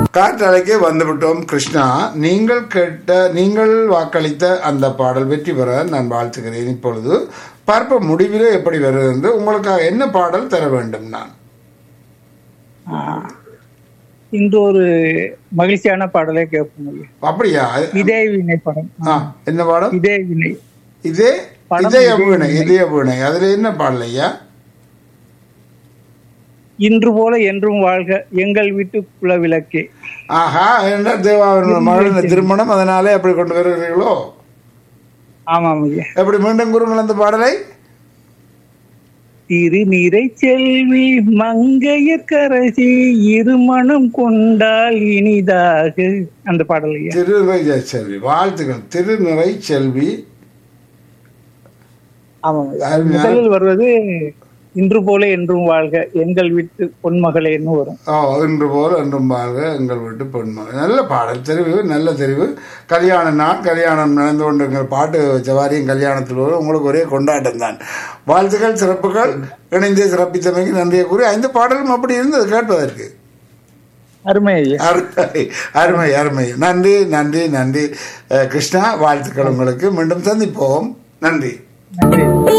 காற்றலைக்கே வந்துவிட்டோம் கிருஷ்ணா நீங்கள் கேட்ட நீங்கள் வாக்களித்த அந்த பாடல் வெற்றி பெற நான் வாழ்த்துகிறேன் இப்பொழுது பார்ப்ப முடிவிலே எப்படி வருகிறது என்று உங்களுக்காக என்ன பாடல் தர வேண்டும் நான் ஆஹ், இன்று ஒரு மகிழ்ச்சியான பாடலை கேட்போம் ஐயா. அப்படியா இதே வினை படம் ஆ, என்ன பாடல் இதே வினை இதே படம் இதய இதய வீணை இதய வீணை அதுல என்ன பாடல் ஐயா இன்று போல என்றும் வாழ்க எங்கள் வீட்டு குல விளக்கே ஆஹா என்ன தேவாவின் மகளின் திருமணம் அதனாலே அப்படி கொண்டு வருகிறீர்களோ ஆமாம் ஐயா எப்படி மீண்டும் கூறுங்கள் அந்த பாடலை திருநிறை செல்வி மங்கையர்கரசி இருமணம் கொண்டால் இனிதாக அந்த பாடல் ஐயா திருநிறை செல்வி வாழ்த்துக்கள் திருநிறை செல்வி ஆமாம் ஐயா. அருமையான- முதலில் வருவது இன்று போல என்றும் வாழ்க எங்கள் வீட்டு பொன்மகளேன்னு வரும் ஓ இன்று போல் என்றும் வாழ்க எங்கள் வீட்டு பெண்மகள் நல்ல பாடல் தெரிவு நல்ல தெரிவு கல்யாண நாள் கல்யாணம் நடந்து கொண்டிருக்கிற பாட்டு சவாரியும் கல்யாணத்தில் வரும் உங்களுக்கு ஒரே கொண்டாட்டம் தான் வாழ்த்துக்கள் சிறப்புகள் இணைந்து சிறப்பித்தமைக்கு நன்றியை கூறி ஐந்து பாடலும் அப்படி இருந்தது கேட்பதற்கு அருமை ஐயா அருமை அருமை அருமை நன்றி நன்றி நன்றி அஹ், கிருஷ்ணா வாழ்த்துக்கள் உங்களுக்கு மீண்டும் சந்திப்போம் நன்றி நன்றி